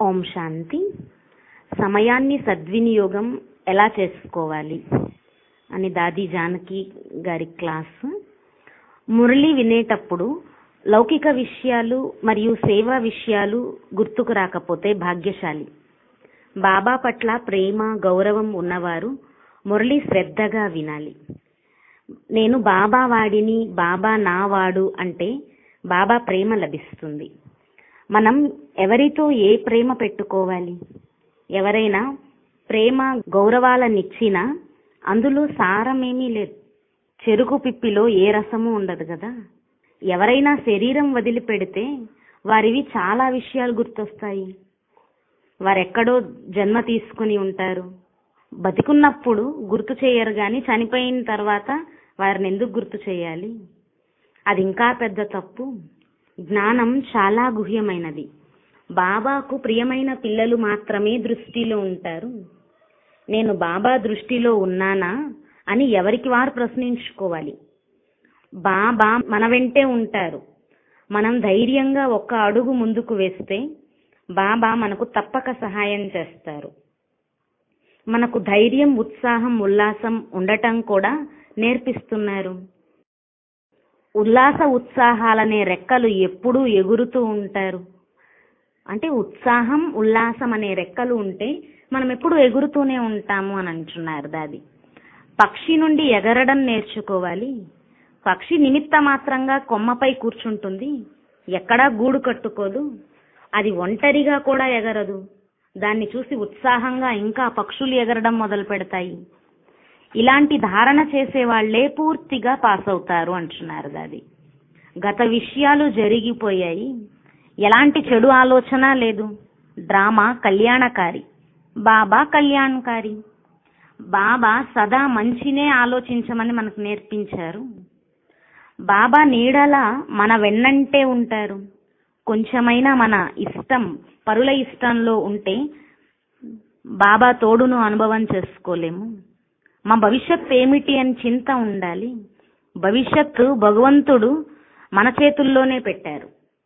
ఓం శాంతి సమయాన్ని సద్వినియోగం ఎలా చేసుకోవాలి అని దాది జానకి గారి క్లాస్ మురళి వినేటప్పుడు లౌకిక విషయాలు మరియు సేవా విషయాలు గుర్తుకు రాకపోతే భాగ్యశాలి బాబా పట్ల ప్రేమ గౌరవం ఉన్నవారు మురళి శ్రద్ధగా వినాలి నేను బాబా వాడిని బాబా నా వాడు అంటే బాబా ప్రేమ లభిస్తుంది మనం ఎవరితో ఏ ప్రేమ పెట్టుకోవాలి ఎవరైనా ప్రేమ గౌరవాలనిచ్చినా అందులో సారమేమీ లేదు చెరుకు పిప్పిలో ఏ రసము ఉండదు కదా ఎవరైనా శరీరం వదిలిపెడితే వారివి చాలా విషయాలు గుర్తొస్తాయి వారెక్కడో జన్మ తీసుకుని ఉంటారు బతికున్నప్పుడు గుర్తు చేయరు గాని చనిపోయిన తర్వాత వారిని ఎందుకు గుర్తు చేయాలి అది ఇంకా పెద్ద తప్పు జ్ఞానం చాలా గుహ్యమైనది బాబాకు ప్రియమైన పిల్లలు మాత్రమే దృష్టిలో ఉంటారు నేను బాబా దృష్టిలో ఉన్నానా అని ఎవరికి వారు ప్రశ్నించుకోవాలి బాబా మన వెంటే ఉంటారు మనం ధైర్యంగా ఒక్క అడుగు ముందుకు వేస్తే బాబా మనకు తప్పక సహాయం చేస్తారు మనకు ధైర్యం ఉత్సాహం ఉల్లాసం ఉండటం కూడా నేర్పిస్తున్నారు ఉల్లాస ఉత్సాహాలనే రెక్కలు ఎప్పుడూ ఎగురుతూ ఉంటారు అంటే ఉత్సాహం ఉల్లాసం అనే రెక్కలు ఉంటే మనం ఎప్పుడు ఎగురుతూనే ఉంటాము అని అంటున్నారు దాది పక్షి నుండి ఎగరడం నేర్చుకోవాలి పక్షి నిమిత్త మాత్రంగా కొమ్మపై కూర్చుంటుంది ఎక్కడా గూడు కట్టుకోదు అది ఒంటరిగా కూడా ఎగరదు దాన్ని చూసి ఉత్సాహంగా ఇంకా పక్షులు ఎగరడం మొదలు పెడతాయి ఇలాంటి ధారణ చేసే వాళ్లే పూర్తిగా పాస్ అవుతారు అంటున్నారు దాది గత విషయాలు జరిగిపోయాయి ఎలాంటి చెడు ఆలోచన లేదు డ్రామా కళ్యాణకారి బాబా కళ్యాణకారి బాబా సదా మంచినే ఆలోచించమని మనకు నేర్పించారు బాబా నీడల మన వెన్నంటే ఉంటారు కొంచెమైనా మన ఇష్టం పరుల ఇష్టంలో ఉంటే బాబా తోడును అనుభవం చేసుకోలేము మా భవిష్యత్ ఏమిటి అని చింత ఉండాలి భవిష్యత్తు భగవంతుడు మన చేతుల్లోనే పెట్టారు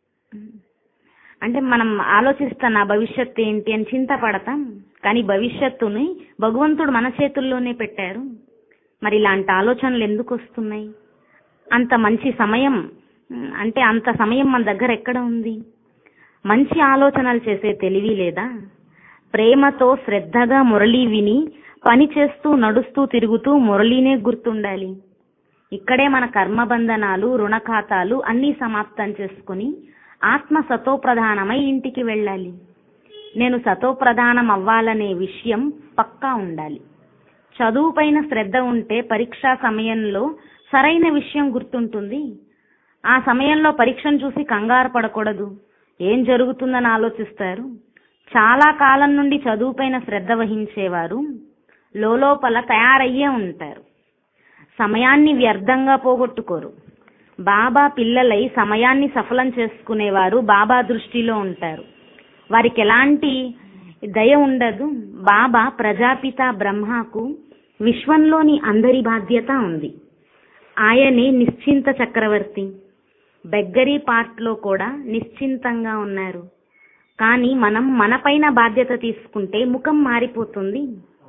అంటే మనం ఆలోచిస్తాం నా భవిష్యత్తు ఏంటి అని చింత పడతాం కానీ భవిష్యత్తుని భగవంతుడు మన చేతుల్లోనే పెట్టారు మరి ఇలాంటి ఆలోచనలు ఎందుకు వస్తున్నాయి అంత మంచి సమయం అంటే అంత సమయం మన దగ్గర ఎక్కడ ఉంది మంచి ఆలోచనలు చేసే తెలివి లేదా ప్రేమతో శ్రద్ధగా మురళి విని పని చేస్తూ నడుస్తూ తిరుగుతూ మురళీనే గుర్తుండాలి ఇక్కడే మన కర్మబంధనాలు రుణ ఖాతాలు అన్నీ సమాప్తం చేసుకుని ఆత్మ సతోప్రధానమై ఇంటికి వెళ్ళాలి నేను సతోప్రధానం అవ్వాలనే విషయం పక్కా ఉండాలి చదువు పైన శ్రద్ధ ఉంటే పరీక్షా సమయంలో సరైన విషయం గుర్తుంటుంది ఆ సమయంలో పరీక్షను చూసి కంగారు పడకూడదు ఏం జరుగుతుందని ఆలోచిస్తారు చాలా కాలం నుండి చదువుపైన శ్రద్ధ వహించేవారు లోపల తయారయ్యే ఉంటారు సమయాన్ని వ్యర్థంగా పోగొట్టుకోరు బాబా పిల్లలై సమయాన్ని సఫలం చేసుకునేవారు బాబా దృష్టిలో ఉంటారు వారికి ఎలాంటి దయ ఉండదు బాబా ప్రజాపిత బ్రహ్మకు విశ్వంలోని అందరి బాధ్యత ఉంది ఆయనే నిశ్చింత చక్రవర్తి బెగ్గరీ పార్ట్లో కూడా నిశ్చింతంగా ఉన్నారు కానీ మనం మనపైన బాధ్యత తీసుకుంటే ముఖం మారిపోతుంది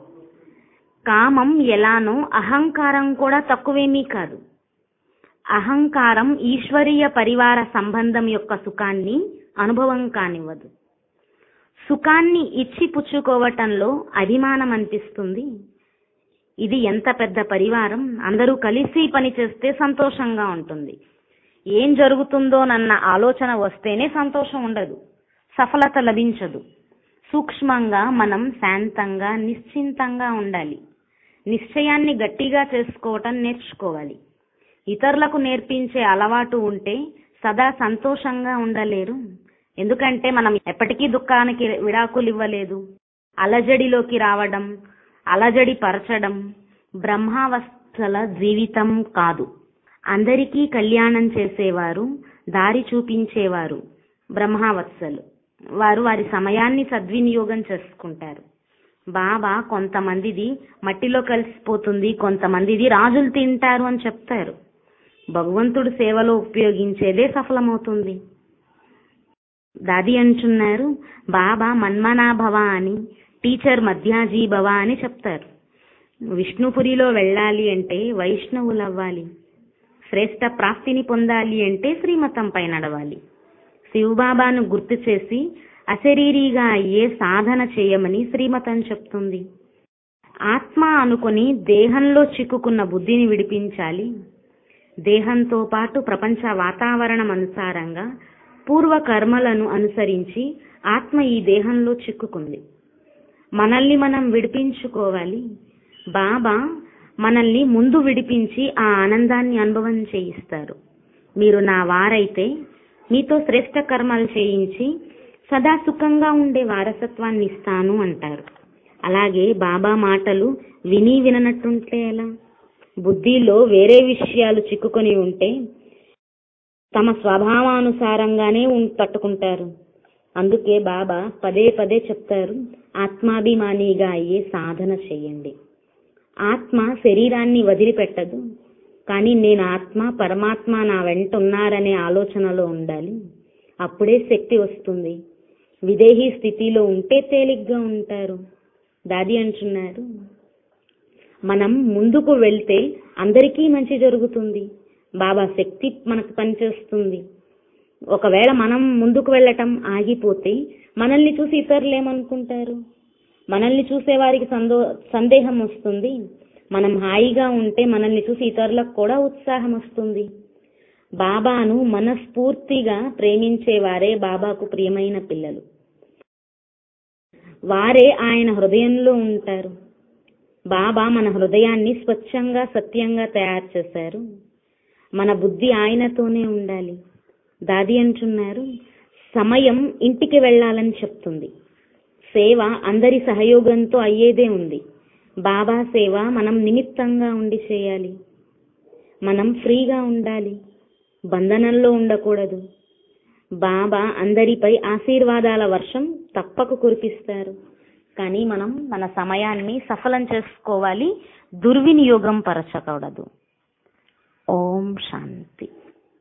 కామం ఎలానో అహంకారం కూడా తక్కువేమీ కాదు అహంకారం ఈశ్వరీయ పరివార సంబంధం యొక్క సుఖాన్ని అనుభవం కానివ్వదు సుఖాన్ని ఇచ్చి పుచ్చుకోవటంలో అభిమానం అనిపిస్తుంది ఇది ఎంత పెద్ద పరివారం అందరూ కలిసి పని చేస్తే సంతోషంగా ఉంటుంది ఏం జరుగుతుందోనన్న ఆలోచన వస్తేనే సంతోషం ఉండదు సఫలత లభించదు సూక్ష్మంగా మనం శాంతంగా నిశ్చింతంగా ఉండాలి నిశ్చయాన్ని గట్టిగా చేసుకోవటం నేర్చుకోవాలి ఇతరులకు నేర్పించే అలవాటు ఉంటే సదా సంతోషంగా ఉండలేరు ఎందుకంటే మనం ఎప్పటికీ దుఃఖానికి విడాకులు ఇవ్వలేదు అలజడిలోకి రావడం అలజడి పరచడం బ్రహ్మావస్థల జీవితం కాదు అందరికీ కళ్యాణం చేసేవారు దారి చూపించేవారు బ్రహ్మావత్సలు వారు వారి సమయాన్ని సద్వినియోగం చేసుకుంటారు బాబా కొంతమందిది మట్టిలో కలిసిపోతుంది కొంతమందిది రాజులు తింటారు అని చెప్తారు భగవంతుడు సేవలో ఉపయోగించేదే సఫలమవుతుంది దాది అంటున్నారు బాబా మన్మనాభవ అని టీచర్ మధ్యాజీ భవ అని చెప్తారు విష్ణుపురిలో వెళ్ళాలి అంటే వైష్ణవులు అవ్వాలి శ్రేష్ట ప్రాప్తిని పొందాలి అంటే శ్రీమతంపై నడవాలి శివబాబాను గుర్తు చేసి అశరీరిగా అయ్యే సాధన చేయమని శ్రీమతం చెప్తుంది ఆత్మ అనుకొని దేహంలో చిక్కుకున్న బుద్ధిని విడిపించాలి దేహంతో పాటు ప్రపంచ వాతావరణం అనుసారంగా పూర్వ కర్మలను అనుసరించి ఆత్మ ఈ దేహంలో చిక్కుకుంది మనల్ని మనం విడిపించుకోవాలి బాబా మనల్ని ముందు విడిపించి ఆ ఆనందాన్ని అనుభవం చేయిస్తారు మీరు నా వారైతే మీతో శ్రేష్ట కర్మలు చేయించి సదా సుఖంగా ఉండే వారసత్వాన్ని ఇస్తాను అంటారు అలాగే బాబా మాటలు విని విననట్టుంటే ఎలా బుద్ధిలో వేరే విషయాలు చిక్కుకొని ఉంటే తమ స్వభావానుసారంగానే ఉం- పట్టుకుంటారు అందుకే బాబా పదే పదే చెప్తారు ఆత్మాభిమానిగా అయ్యే సాధన చేయండి ఆత్మ శరీరాన్ని వదిలిపెట్టదు కానీ నేను ఆత్మ పరమాత్మ నా వెంట ఉన్నారనే ఆలోచనలో ఉండాలి అప్పుడే శక్తి వస్తుంది విదేహీ స్థితిలో ఉంటే తేలిగ్గా ఉంటారు దాది అంటున్నారు మనం ముందుకు వెళ్తే అందరికీ మంచి జరుగుతుంది బాబా శక్తి మనకు పనిచేస్తుంది ఒకవేళ మనం ముందుకు వెళ్ళటం ఆగిపోతే మనల్ని చూసి ఇతరులు ఏమనుకుంటారు మనల్ని చూసే వారికి సందో సందేహం వస్తుంది మనం హాయిగా ఉంటే మనల్ని చూసి ఇతరులకు కూడా ఉత్సాహం వస్తుంది బాబాను మనస్ఫూర్తిగా ప్రేమించేవారే బాబాకు ప్రియమైన పిల్లలు వారే ఆయన హృదయంలో ఉంటారు బాబా మన హృదయాన్ని స్వచ్ఛంగా సత్యంగా తయారు చేశారు మన బుద్ధి ఆయనతోనే ఉండాలి దాది అంటున్నారు సమయం ఇంటికి వెళ్ళాలని చెప్తుంది సేవ అందరి సహయోగంతో అయ్యేదే ఉంది బాబా సేవ మనం నిమిత్తంగా ఉండి చేయాలి మనం ఫ్రీగా ఉండాలి బంధనంలో ఉండకూడదు బాబా అందరిపై ఆశీర్వాదాల వర్షం తప్పక కురిపిస్తారు కానీ మనం మన సమయాన్ని సఫలం చేసుకోవాలి దుర్వినియోగం పరచకూడదు ఓం శాంతి